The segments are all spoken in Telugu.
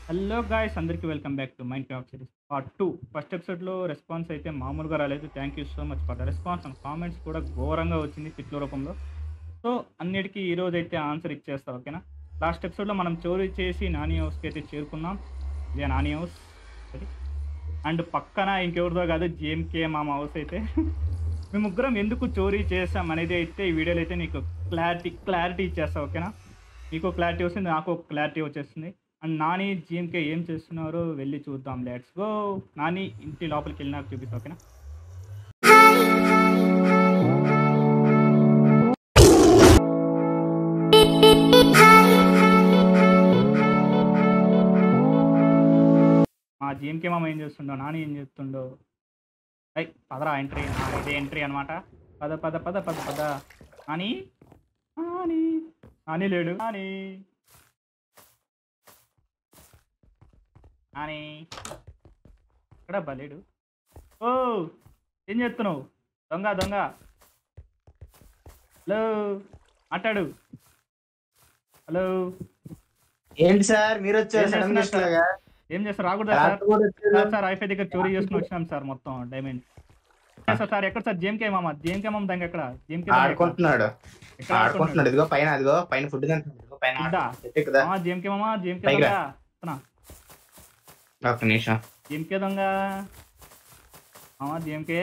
హలో గాయస్ అందరికీ welcome back to Minecraft series part two first ఎపిసోడ్లో రెస్పాన్స్ అయితే మామూలుగా రాలేదు thank you so much for the response and comments కూడా ఘోరంగా వచ్చింది తిట్ల రూపంలో సో అన్నిటికీ ఈ రోజు అయితే ఆన్సర్ ఇచ్చేస్తా ఓకేనా లాస్ట్ ఎపిసోడ్లో మనం చోరీ చేసి నాని హౌస్కి అయితే చేరుకున్నాం ఇదే నాని హౌస్ అది అండ్ పక్కన ఇంకెవరిదో కాదు జిఎంకే మా హౌస్ అయితే మేము ముగ్గురం ఎందుకు చోరీ చేసాం అనేది అయితే ఈ వీడియోలో అయితే నీకు క్లారిటీ క్లారిటీ ఇచ్చేస్తా ఓకేనా మీకు క్లారిటీ వస్తుంది నాకు క్లారిటీ వచ్చేస్తుంది అండ్ నాని జిఎంకే ఏం చేస్తున్నారో వెళ్ళి చూద్దాం లెట్స్ గో నాని ఇంటి లోపలికి వెళ్ళినాక చూపిస్తా ఓకేనా మా జిఎంకే మామ ఏం చేస్తుండో నాని ఏం చేస్తుండో అయ్ పదరా ఎంట్రీ ఇదే ఎంట్రీ అనమాట పద పద పద పద పద నాని నాని నాని లేడు నాని నాని ఇక్కడ బలేడు ఓ ఏం చేస్తున్నావు దొంగ దొంగ హలో మాట్లాడు హలో ఏంటి సార్ మీరు వచ్చారు ఏం సడన్ చేస్తున్నారు గెస్ట్ లాగా ఏం చేస్తారు రాకూడదా సార్ రాత్రి కూడా వచ్చారు. సార్ సార్ ఐఫై దగ్గర చోరీ చేసుకుని వచ్చినాం సార్ మొత్తం డైమండ్ సార్ సార్ ఎక్కడ సార్ జేఎంకే మామ జేఎంకే మామ దానికి ఎక్కడ జేఎంకే ఆడుకుంటున్నాడు ఎక్కడ ఆడుకుంటున్నాడు ఇదిగో పైన అదిగో పైన ఫుడ్ తింటున్నాడు ఇదిగో పైన ఫుడ్డా? చెట్టు కదా జేఎంకే మామ జేఎంకే పైగా. దొంగ వస్తున్నా. ఒక్క నిమిషం జేఎంకే దొంగ మామ జేఎంకే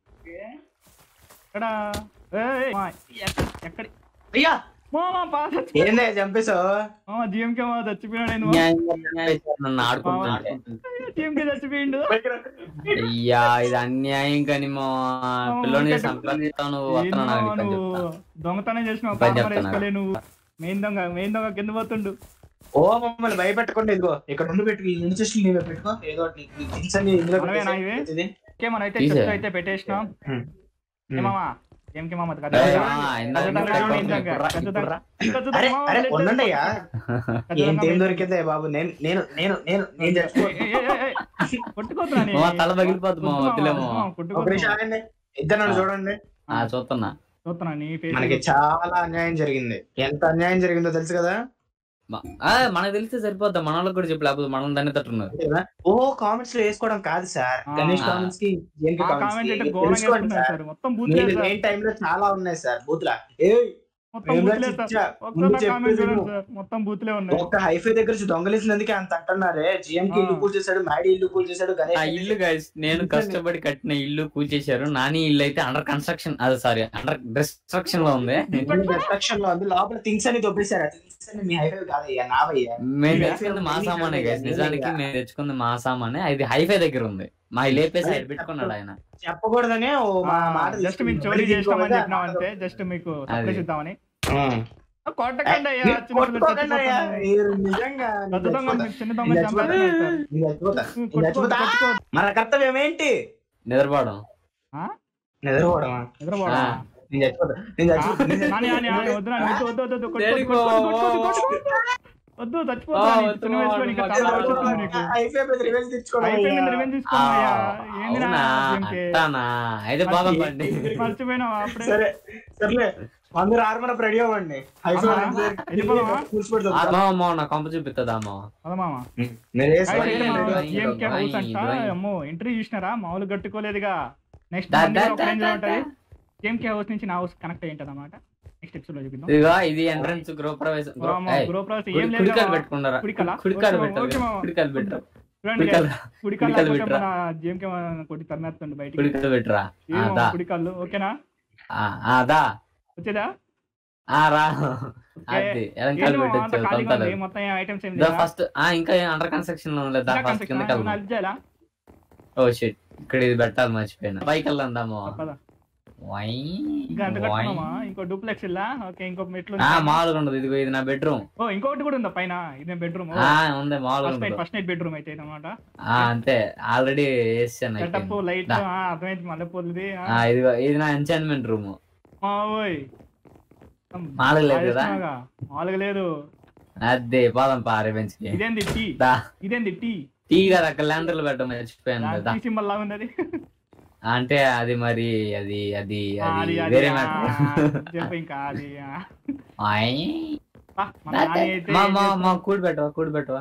ఎక్కడ ఏయ్, మామ, ఎక్క- ఎక్కడి అయ్యా మామ పాస్ ఏందే చంపేశావు మామ జిఎంకే మామ చచ్చిపోయాడు నేను నన్ను ఆడుకుంటుంటే జిఎంకే చచ్చిపోయిండు అయ్యా ఇది అన్యాయం కానీ మా పిల్లోని సంపాదిస్తాను ఏంది వస్తున్నాను మామ నాకు ఇక్కడ నువ్వు చెప్తా దొంగతనం చేసినావు పని కామర్ చెప్తున్నా. వేసుకోలే నువ్వు మెయిన్ దొంగ మెయిన్ దొంగ కింద పోతుండు ఓ మమ్మల్ని భయపెట్టకుండా ఇదిగో ఇక్కడ ఉండి పెట్టు ఈ ఇన్సెస్ట్లు నీవే పెట్టుకో ఏదో ఒకటి నీకు ఈ things అన్ని ఇందులో మనమేనా పెట్టేసి ఇవి? ఇది. ఓకే మనం అయితే తీసే. చెట్టు అయితే పెట్టేసినాం హ్మ్. ఏ మామ ఏం కే మామ అది ఏ, ఖచ్చితంగా ఆ, ఇందాక ఖచ్చితంగా ఇందాక చూడండి, ఇందాక ఇందాక. కుర్రా, ఖచ్చితంగా. కుర్రా. ఖచ్చితంగా అరే మామ, అరే లేదు, ఉండండి అయ్యా ఖచ్చితంగా ఏంటి ఏం లేదు. దొరికిందే బాబు నేను నేను నేను నేను నేను చచ్చిపో ఏ, ఏ, ఏ, ఏ, కొట్టుకోతున్నా నీ. మా తల పగిలిపోద్ది మా కొట్టు మామ, వద్దులేమో మామ, ఒక కొట్టుకోతున్నా. నిమిషం ఆగండి ఇద్దరు నన్ను చూడండి ఆ చూస్తున్నా చూస్తున్నా నీ face మనకి చాలా అన్యాయం జరిగింది ఎంత అన్యాయం జరిగిందో తెలుసు కదా మ- ఆ, మనకు తెలిస్తే సరిపోద్దా మన వాళ్ళకి కూడా చెప్పు లేకపోతే మనం దాన్ని తట్టున్నారు కదా? ఓ కామెంట్స్ లో వేసుకోవడం కాదు సార్ ఆ. గణేష్ కామెంట్స్ కి జేఎన్కే ఆ కామెంట్స్ కామెంట్ అయితే కి ఘోరంగా తెలుసుకోండి వేసుకున్నారు సార్ సార్ మొత్తం బూత్ మీరు లేదు సార్ మెయిన్ టైం లో చాలా ఉన్నాయి సార్ బూత్ల ఏయ్ మొత్తం ఏం బూత్ రా లేదు సార్ చిచ్చా? ముందు ఒక్కసారి కామెంట్ చెప్పేది చూడండి నువ్వు. సార్ మొత్తం బూత్లే ఉన్నాయి ఒక్క హైఫై దగ్గర నుంచి దొంగలిసినందుకే అంత అంటున్నారే జిఎం కి ఆ. ఇల్లు పూజ చేశాడు మ్యాడీ ఇల్లు పూజ చేశాడు ఆ గణేష్ ఇల్లు గైస్ నేను కష్టపడి కట్టిన ఇల్లు కూల్చేశారు నాని ఇల్లు అయితే అండర్ కన్స్ట్రక్షన్ అది సారీ అండర్ డిస్ట్రక్షన్ లో ఉంది డిస్ట్రక్షన్ లో ఉంది లోపల థింగ్స్ అని దొబ్బేశారు ఆ థింగ్స్ అని మీ హైఫై కాదయ్యా నావయ్యా మేము ఇవే తెచ్చుకుంది మా ఇవే సామానే గైస్ ఇవే నిజానికి ఇవే. మేము తెచ్చుకుంది మా సామానే అది హైఫై దగ్గర ఉంది మా లేపేసి అదే ఆయన పెట్టుకున్నాడు ఆయన చెప్పకూడదనే ఓ మా మాట జస్ట్ మేము తీసుకుని చోరీ చేసినామని మళ్ళీ చెప్పినాం అంతే జస్ట్ మీకు సర్ప్రైజ్ ఇద్దామని ఆ. కొట్టకండి అయ్యా మీరు చిన్న పిల్లలు కొట్టుకోకండి అయ్యా. చచ్చిపోతున్నారు. మీరు నిజంగా పెద్ద దొంగ నేను చిన్న దొంగ నేను చంపేస్తున్నారు సార్. చచ్చిపోతా. నేను కొట్టుకో, చచ్చిపోతా. కొట్టుకో. మన కర్తవ్యం ఏంటి నిద్రపోవడం నిద్రపోవడమా నిద్రపోవా? ఆ. నేను చచ్చిపోతా నేను చచ్చిపోతా నేను నాని, నాని, నాని, చచ్చిపోతా. వద్దు నాని, వద్దు, వద్దు, వద్దు, వద్దు, కొట్టుకో, దేనికి కొట్టుకో, బావ? కొట్టుకో, కొట్టుకో, కొట్టుకో. వద్దు చచ్చిపోతా ఆ, నీకు వద్దు, చిన్న వయసులో నీకు వద్దు, చాలా వద్దు, వయసు వస్తుంది నీకు అయిపోయి పెద్ద revenge తెచ్చుకోవడం అయిపోయింది అయ్యా. రివెంజ్ తీసుకోమయ్యా ఏంది నా అవునా దీనికి? అట్టానా అయితే బాధ పడి మర్చిపోయినావా అప్పుడే సరే సర్లే అందరూ ఆర్మర్ రెడీ అవ్వండి అయిపోయి అమ్మా, అందరూ వెళ్ళిపోదామా? కూర్చోబెడతాం. అమ్మా నా కొంప చూపిస్తుందా అమ్మా అదా మామ నేను వేసి అయితే అయితే మా ఇదిగో, GMK ఇదిగో, హౌస్ అంట ఇదిగో. అమ్మో ఎంట్రీ చూసినారా మామూలు కట్టుకోలేదుగా నెక్స్ట్ దా, మంది దా, ఒక దా, రేంజ్ దా, ఉంటది దా. జేఎంకే హౌస్ నుంచి నా హౌస్ కనెక్ట్ అయ్యి ఉంటుంది అనమాట నెక్స్ట్ ఎపిసోడ్ లో చూపిద్దాం ఇదిగో ఇది ఎంట్రన్స్ గృహప్రవేశం గృహ- వామ్మో, ఏయ్, గృహప్రవేశం ఏం కుడి- లేదు కుడికాలు మామ. పెట్టుకున్నారా కుడికాలా? కుడికాలు ఓకే మామ, పెట్టారు ఓకే మామ. కుడికాలు పెట్టరా చూడండి కుడికాలు కుడికాలు కుడికాలు లేకపోతే పెట్టరా? మన జేఎంకే కొట్టి తరిమేస్తుండు బయటికి కుడికాలు పెట్టరా ఏమో ఆ, దా. కుడికాళ్ళు ఓకేనా ఆ, ఆ, దా వచ్చేదా ఆ, రా ఓకే. అది ఏంటి ఎలంకాలు మామ, అంత పెట్టచ్చు ఖాళీగా ఉంది మొత్తం ఐటమ్స్ ఏం దా లేదా ఫస్ట్ ఆ ఇంకా అండర్ కన్స్ట్రక్షన్ లో ఉంది దా ఫస్ట్ కిందకి వెళ్దాం అది చేయాలా ఓ షిట్ ఇక్కడ ఇది పెట్టాలి మర్చిపోయినా పైకి వెళ్దాం దామో పద. వై ఇంకా ఎంత వై. కట్టుకున్నామా ఇంకో డూప్లెక్స్ ఇల్లా ఓకే ఇంకో మెట్లు ఆ మామూలుగా ఉండదు ఇదిగో ఇది నా బెడ్రూమ్ ఓ ఇంకొకటి కూడా ఉందా పైన ఇదే బెడ్రూమ్ ఆ ఉంది మామూలుగా ఫస్ట్ నైట్ ఉండదు ఫస్ట్ నైట్ బెడ్రూమ్ అయితే అనమాట ఆ అంతే ఆల్రెడీ వేసాను సెటప్ అయిపోయింది. లైట్ దా. అర్థమైంది మల్లెపూలది ఆ, ఆ, ఇదిగో ఇది నా ఎంచాన్మెంట్ రూమ్ మా ఓయ్ మామూలుగా లేదు కదా రాజేస్తున్నావుగా. మామూలుగా లేదు అదే పోదాం పా రివెంజ్ కి ఇదేంది టీ దా ఇదేంది టీ టీ కదా అక్కడ ల్యాండర్లు పెట్టడం మర్చిపోయాను దా టీ సింబల్ లాగా ఉంది అది అంటే అది మరి అది అది ఆ, అది అది వేరే ఆ, మ్యాటర్ చెప్పు ఇంకా అది ఆ. ఆయ్. బా, మన నాని అయితే మా ఏం మా చేస్తాడు? మా కూడి పెట్టవా కూడి పెట్టవా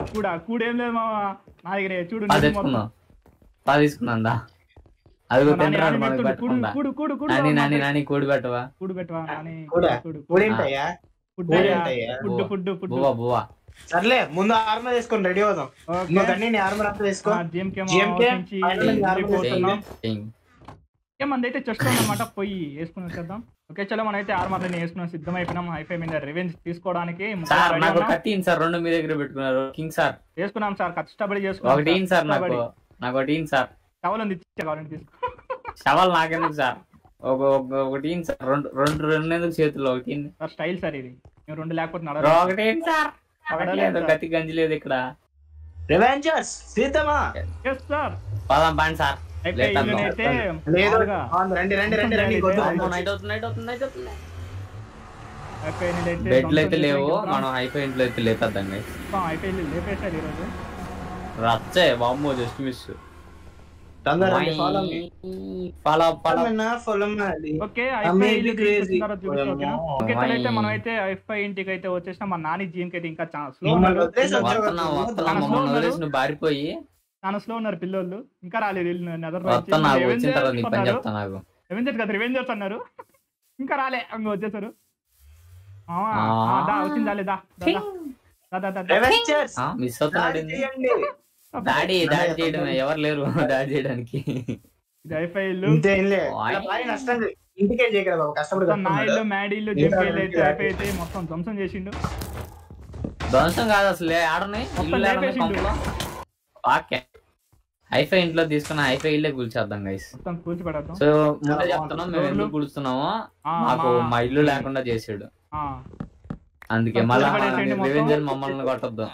కూడా కూడేం లేదు మామ నా దగ్గర చూడు పది నేను మొత్తం- తెచ్చుకుందాం పది తీసుకుందా అది నాని తింటాడు ఆని మనకు పెడుతుండు. కూడు పెట్టకుండా కూడు కూడు కూడు నాని మామ. నాని నాని కూడి పెట్టవా కూడు పెట్టవా నాని కూడా? కూడు కూడేంటయ్యా ఫుడ్ కూడేంటయ్యా ఫుడ్ ఫుడ్ ఫుడ్ బువ్వా బువ్వా సర్లే ముందు ఆర్మర్ వేసుకొని రెడీ అవుదాం ఇంకో గన్ని నీ ఆర్మర్ అంతా వేసుకో జిఎంకే GMK, నుంచి final గా ఆర్మర్ వెళ్ళిపోతున్నాం టింగ్. మంది అయితే చెస్ట్ అనమాట పోయి వేసుకుని వచ్చేద్దాం ఓకే చలో మనం అయితే ఆర్మర్ వేసుకుని సిద్ధం అయిపోయినాం హైఫై మీద రివెంజ్ తీసుకోవడానికి ముగ్గురం సార్ ready నాకు ఉన్నాం. కత్తి ఇయ్యండి సార్ రెండు మీ దగ్గర పెట్టుకున్నారు కింగ్ సార్ వేసుకున్నాం సార్ కష్టపడి ఒకటి చేసుకున్నాం ఇయ్యండి సార్ నాకు కష్టపడి. నాకు ఒకటి ఇయ్యండి సార్ టవల్ ఉంది ఇచ్చే కావాలంటే తీసుకో శవాలు నాకెందుకు సార్ ఒక ఒక- ఒకటి ఇయ్యండి సార్ రెండు రెండు రెండు ఎందుకు చేతుల్లో ఒకటి ఇయ్యండి. సార్ స్టైల్ సార్ ఇది మేము రెండు లేకపోతే నడవలేదు. ఒకటి ఇయ్యండి సార్ ఒకటి లేదు కత్తి గంజి లేదు ఇక్కడ రివెంజర్స్ సిద్ధమా Yes, sir. పదాం పాండి సార్ అయితే లేట్ ఇల్లుని అన్నాం. అయితే లేదు మామూలుగా అవును, రండి రండి రండి రండి కొద్దు. అమ్మో, నైట్ అవుతుంది నైట్ అవుతుంది నైట్ అవుతుంది హైఫై అనేది అయితే బెడ్లు అయితే ధ్వంసం లేవు చేసేద్దాం. మనం అయిపోయి ఇంట్లో అయితే లేపేద్దాం guys. మొత్తం హైఫై లేపేశారు ఈరోజు రచ్చే బామ్మో జస్ట్ మిస్ తొందర రండి, follow me. Follow follow Follow me నా, follow me అది. ఓకే Amazing ఐఫై ఇల్లు crazy. తీసుకొచ్చిన తర్వాత చూపిస్తా, ఓకేనా? ఓయమ్మో. ఓకే అయితే వై. మనం అయితే ఐఫై ఇంటికి అయితే వచ్చేసినాం మా నాని జీఎం కి అయితే ఇంకా చాలా స్లో మమ్మల్ని ఉన్నారు వదిలేసి వచ్చావు వస్తున్నా కదా, వస్తున్నా చాలా slow మమ్మల్ని ఉన్నారు. వదిలేసి నువ్వు బారిపోయి చాలా స్లో ఉన్నారు పిల్లోళ్ళు ఇంకా రాలేదు వీళ్ళు నెదర్ వస్తా నాకు వచ్చిన తర్వాత నీ పని చెప్తా నాకు రివెంజర్స్ కదా రివెంజర్స్ అన్నారు ఇంకా రాలే ఇంక వచ్చేసారు ఆ, ఆ. ఆ, దా వచ్చింది రాలే దా దా, దా. దా, దా, దా, దా. Revengers, మిస్ అవుతున్నాడు దాడి చేయండి. డాడీ దాడి చేయడం ఎవరు లేరు దాడి చేయడానికి ఇది ఐఫై ఇల్లు ఇంతే ఏంలే. వాయ్. ఇలా భారీ నష్టం లేదు. ఇంటికేం చేయగలరు బాబు కష్టపడి మొత్తం నా కట్టుకున్నాడు. ఇల్లు మ్యాడీ ఇల్లు మిగతా జిమ్ ఇల్లు అయితే వాళ్ళకి ఐఫై అయితే మొత్తం ధ్వంసం చేసిండు ధ్వంసం కాదు అసలే ఆడున్నాయి మొత్తం ఇల్లు ఆడున్నాయి లేపేసిండు. పంపలో ఓకే ఐఫై ఇంట్లో తీసుకున్న ఐఫై ఇల్లే కూల్చేద్దాం గైస్ మొత్తం కూల్చి పడేద్దాం సో ముందే చెప్తున్నాం మేము ఎందుకు కూలుస్తున్నామో ఆ, మాకు మా- మా ఇల్లు లేకుండా చేసాడు ఆ, అందుకే మొత్తం మళ్ళా కూలబడేసేయండి మొత్తం. రివెంజర్ మమ్మల్ని కొట్టద్దు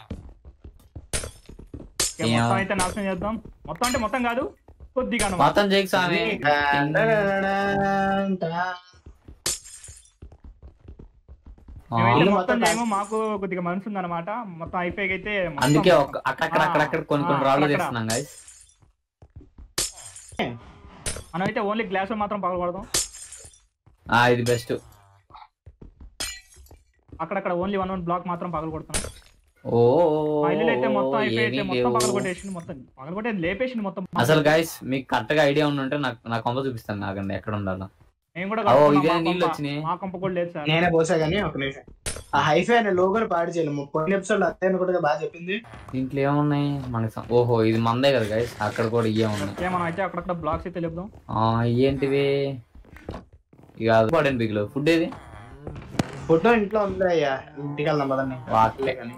ఓకే, మొత్తం అయితే నాశనం చేద్దాం మొత్తం అంటే మొత్తం కాదు కొద్దిగా అన్నమాట. మొత్తం చేయకు స్వామి ఆ, మేమైతే ఇల్లు మొత్తం మొత్తం చేయము మాకు కొద్దిగా మనసు ఉందన్నమాట మొత్తం అయిపోయి అయితే మొత్తం- అందుకే ఒక అక్కడక్కడ ఆ, అక్కడక్కడ కొన్ని కొన్ని ఆ, రాళ్ళు అక్కడక్కడ. తెస్తున్నాం గైస్ మనం అయితే ఓన్లీ గ్లాస్ మాత్రం పగలకూడదాం ఆ ఇది బెస్ట్ అక్కడక్కడ ఓన్లీ వన్ వన్ బ్లాక్ మాత్రం పగలగొడుతున్నాం ఓ మా ఇల్లు అయితే మొత్తం అయిపోయి అయితే ఏమీ మొత్తం లేవు. పగలగొట్టేసింది మొత్తం పగలగొట్టేది లేపేసింది మొత్తం అసలు గైస్ మీకు కరెక్ట్ గా ఐడియా ఉంటే నాకు నా కొంప చూపిస్తాను నాకండి ఎక్కడ ఉండాలో మేము కూడా ఓ కట్టుకున్నాం, ఇదే మా నీళ్ళు కొంప- వచ్చినాయి మా కొంప కూడా లేదు సార్ నేనే పోసా కానీ ఒక నిమిషం ఆ హైఫై అనే లోగోని పాడు చేయలేము కొన్ని ఎపిసోడ్ అత్తయ్య కూడా బాగా చెప్పింది దీంట్లో ఏమున్నాయి మనకి సం- ఓహో ఇది మందే కదా గైస్ అక్కడ కూడా ఇవే ఉన్నాయి ఓకే, మనం అయితే అక్కడక్కడ బ్లాక్స్ అయితే లేపుదాం ఆ ఏంటివి ఇక అది పడండి బిగులు ఫుడ్ ఏది ఫోటో ఇంట్లో ఉంది అయ్యా ఇంటికి వెళ్దాం పదండి వాట్లే కానీ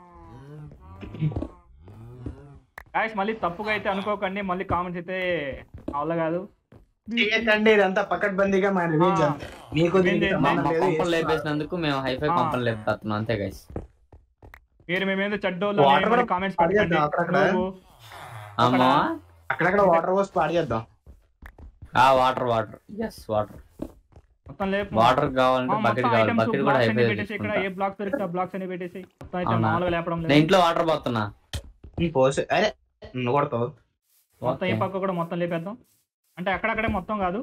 గాయస్ మళ్ళీ తప్పుగా అయితే అనుకోకండి మళ్ళీ కామెంట్స్ అయితే అవల కాదు చేయకండి ఇదంతా పకడ్బందీగా మన రివెంజ్ ఆ. అంతే మీకు దీనికి Revenge మా సంబంధం మా లేదు కొంపలు వేస్తున్నారు. లేపేసినందుకు మేము హైఫై ఆ. కొంపలు లేపుతున్నాం అంతే గైస్ మీరు మేమేదో చెడ్డోళ్ళు Water కూడా కామెంట్స్ పాడు పెట్టండి చేద్దాం అక్కడక్కడ. నువ్వు అమ్మా అక్కడక్కడ వాటర్ పోసి పాడు చేద్దాం ఆ వాటర్ వాటర్ ఎస్ వాటర్ మొత్తం లేపు వాటర్ కావాలంటే ఆ, బకెట్ మొత్తం కావాలి items, బకెట్ కూడా blocks అన్ని హైఫై పెట్టేసి ఇక్కడ ఏ బ్లాక్స్ దొరికితే ఆ బ్లాక్స్ అన్ని పెట్టేసి మొత్తం అయితే అవునా? మామూలుగా లేపడం నేను లేదు ఇంట్లో వాటర్ పోతున్నా ఈ పోసి అరే నువ్వు కొడతావు మొత్తం ఈ పక్క కూడా మొత్తం లేపేద్దాం అంటే అక్కడక్కడే మొత్తం కాదు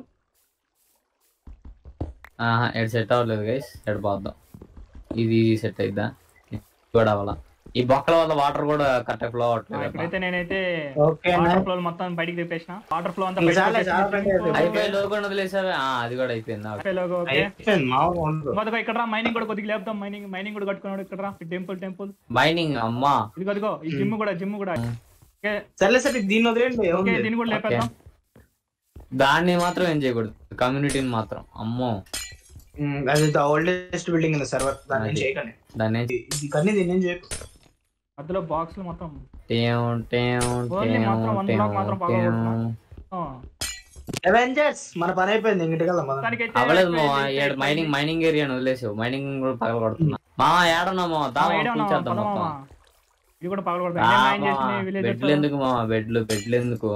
ఆహా ఎడ్ సెట్ అవ్వలేదు గైస్ ఎడ్ పోద్దాం ఇది ఇది సెట్ అయిద్దా ఇది కూడా అవ్వాలా ఈ బొక్కల వల్ల వాటర్ కూడా కరెక్ట్ ఫ్లో ఆ, అవ్వట్లేదు ఇక్కడైతే నేనైతే ఓకే వాటర్ ఫ్లో మొత్తం బయటికి తెప్పేసిన వాటర్ ఫ్లో అంతా ఇంకా బయటికి చాలే, చాలా తెప్పేసి, పని చేద్దాం. అయిపోయి లోగా వదిలేసావే ఆ, అది కూడా అయిపోయింది నాకు. అయిపోయి లోగో, ఓకే అయిపోయింది మామూలుగా ఉండదు మొదట ఇక్కడ రా మైనింగ్ కూడా కొద్దిగా లేపుదాం మైనింగ్ మైనింగ్ కూడా కట్టుకున్నాడు ఇక్కడ రా టెంపుల్ టెంపుల్ మైనింగ్ అమ్మా ఇదిగో ఇదిగో ఈ జిమ్ కూడా జిమ్ కూడా ఓకే సర్లే సరే దీన్ని వదిలేండి ఓకే ఏముంది దీన్ని కూడా లేపేద్దాం దాన్ని మాత్రం ఏం చేయకూడదు కమ్యూనిటీని మాత్రం అమ్మో ఉమ్, అది the oldest building in server దాన్ని ఏం అది. చేయకండి దాన్ని ఏం ఇది- ఇది కన్నీ దీన్ని ఏం చేయకు మధ్యలో బాక్స్ మొత్తం టేం, టేం, ఓన్లీ టేం, మాత్రం one టేం, block మాత్రం టేం. పగలగొడుతున్నా. ఆ, అవెంజర్స్ మన పని అయిపోయింది ఇంటికి వెళ్దాం పదండి. దానికైతే అవ్వలేదు మా అయిపోయింది, ఏడు అయిపోయింది. మైనింగ్ మైనింగ్ ఏరియాను వదిలేసావు మైనింగ్ కూడా పగల కొడుతున్నా మా ఏడున్నామో ఆ, దా ఏడే ఉన్నావా? కూర్చేద్దాం పద మొత్తం మామ. ఇది కూడా పగలగొడతాం ఇదే మైన్ చేసిన విలేజెస్ బెడ్లు ఎందుకు మా బెడ్లు బెడ్లు ఎందుకు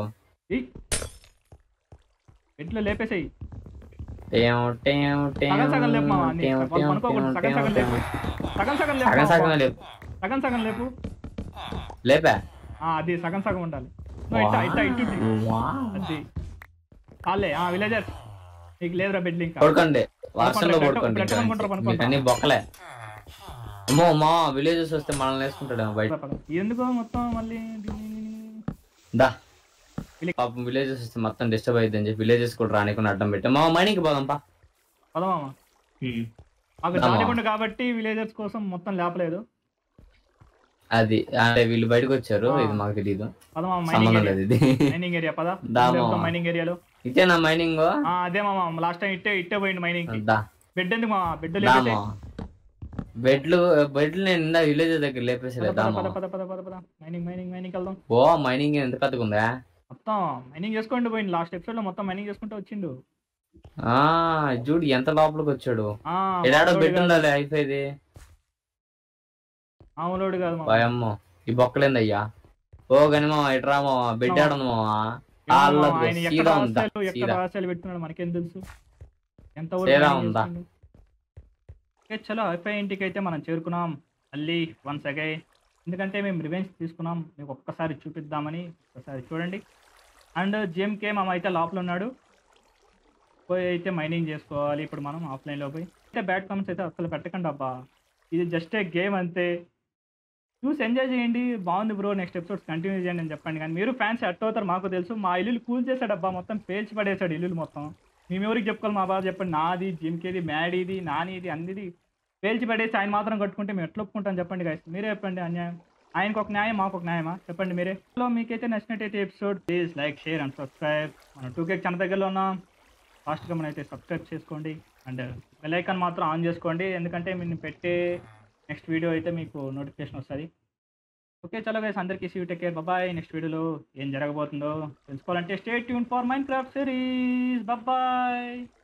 ఇంట్లో లేపేసాయి టేం, టేం, టేం, సగం సగం లేపు మామ, అన్ని. టేం, వాళ్ళు టేం, పనుకోకూడదు, టేం, సగం సగం టేం. సగం సగం లేపు సగం మామ. సగమే లేపు సగం సగం లేపు లేపా ఆ, అది సగం సగం ఉండాలి నువ్వు ఇట్టా ఇట్టా ఇట్టు అది కాలే ఆ విలేజర్స్ నీకు లేదురా బెడ్ ఇంకా పడుకోండి వర్షంలో పడుకోండి, పడుకోండి పెట్ట- పెట్టమనుకుంటారు, మీకు అన్ని బొక్కలే అమ్మో మా విలేజెస్ వస్తే మనల్ని వేసుకుంటాడేమో బయట పద, పద. ఎందుకో మొత్తం మళ్ళీ దీన్ని- దా Village- పాపం విలేజెస్ వస్తే మొత్తం డిస్టర్బ్ అయ్యింది అని చెప్పి విలేజెస్ కూడా రానికుండా అడ్డం పెట్టాం మా మైనింగ్ పోదాం పా పదమామా మాకు పదమా. దానికుండా కాబట్టి విలేజర్స్ కోసం మొత్తం లేపలేదు అది అంటే వీళ్ళు బయటకు వచ్చారు ఆ. ఇది మాకు తెలియదు పదమా మైనింగ్ సంబంధం ఏరియా లేదు ఇది మైనింగ్ ఏరియా పద దా మామ. మైనింగ్ ఏరియాలో ఇదేనా మైనింగ్ ఆ, అదే మామ లాస్ట్ టైం ఇట్టే ఇట్టే పోయింది మైనింగ్ కి దా బెడ్ ఎందుకు మా బెడ్ దామా బెడ్లు బెడ్లు నేను ఇందా విలేజ్ దగ్గర లేపేసలే పద దామా పద పద పద పద పద మైనింగ్ మైనింగ్ మైనింగ్ వెళ్దాం ఓ మైనింగ్ ఎంత కట్టుకుందా మొత్తం మైనింగ్ చేసుకుంటూ పోయింది లాస్ట్ ఎపిసోడ్ లో మొత్తం మైనింగ్ చేసుకుంటూ వచ్చిండు ఆ చూడు ఎంత లోపలికి వచ్చాడు ఆ, ఎడాడో మామూలోడు బెడ్ కాదు. ఉండాలి అయిపోయింది మామూలోడు కాదు మామ. భయమ్మో ఈ బొక్కలేందయ్యా ఓ గనిమా ఎట్రామో బెడ్ ఆడుంది మావా ఏమో ఆళ్ళ మామ, ఆయన ఎక్కడ సీదా ఉందా రహస్యాలు ఎక్కడ సీదా రహస్యాలు పెడుతున్నాడు మనకేం తెలుసు ఎంత సీదా ఉందా? ఓకే చలో అయిపోయి ఇంటికి అయితే మనం చేరుకున్నాం మళ్ళీ వన్స్ అగై ఎందుకంటే మేము రివెంజ్ తీసుకున్నాం మీకు ఒక్కసారి చూపిద్దామని ఒకసారి చూడండి అండ్ జిఎంకే మామ అయితే లోపల ఉన్నాడు పోయి అయితే మైనింగ్ చేసుకోవాలి ఇప్పుడు మనం ఆఫ్లైన్లో పోయి అయితే బ్యాడ్ కామెంట్స్ అయితే అసలు పెట్టకండి అబ్బా ఇది జస్ట్ ఏ గేమ్ అంతే చూసి ఎంజాయ్ చేయండి బాగుంది బ్రో నెక్స్ట్ ఎపిసోడ్స్ కంటిన్యూ చేయండి అని చెప్పండి కానీ మీరు ఫ్యాన్స్ అట్ అవుతారు మాకు తెలుసు మా ఇల్లు కూల్ చేశాడు అబ్బా మొత్తం పేల్చి పడేశాడు ఇల్లు మొత్తం మేము ఎవరికి చెప్పుకోవాలి మా బాబు చెప్పండి నాది జిమ్కేది మ్యాడీది నానిది అందిది పేల్చి పడేసి ఆయన మాత్రం కట్టుకుంటే మేము ఎట్లా ఒప్పుకుంటాం చెప్పండి guys మీరే చెప్పండి అన్యాయం ఆయనకు ఒక న్యాయం మాకు ఒక న్యాయమా చెప్పండి మీరే లో మీకైతే నచ్చినట్టయితే episode please like share and subscribe మనం టూ కేక్ చాలా దగ్గరలో ఉన్నాం ఫాస్ట్గా మనం అయితే సబ్స్క్రైబ్ చేసుకోండి అండ్ బెల్ ఐకాన్ మాత్రం ఆన్ చేసుకోండి ఎందుకంటే మేము పెట్టే నెక్స్ట్ వీడియో అయితే మీకు నోటిఫికేషన్ వస్తుంది ఓకే చలో గైస్ అందరికీ see take care bye next వీడియోలో ఏం జరగబోతుందో తెలుసుకోవాలంటే stay tune for Minecraft series bye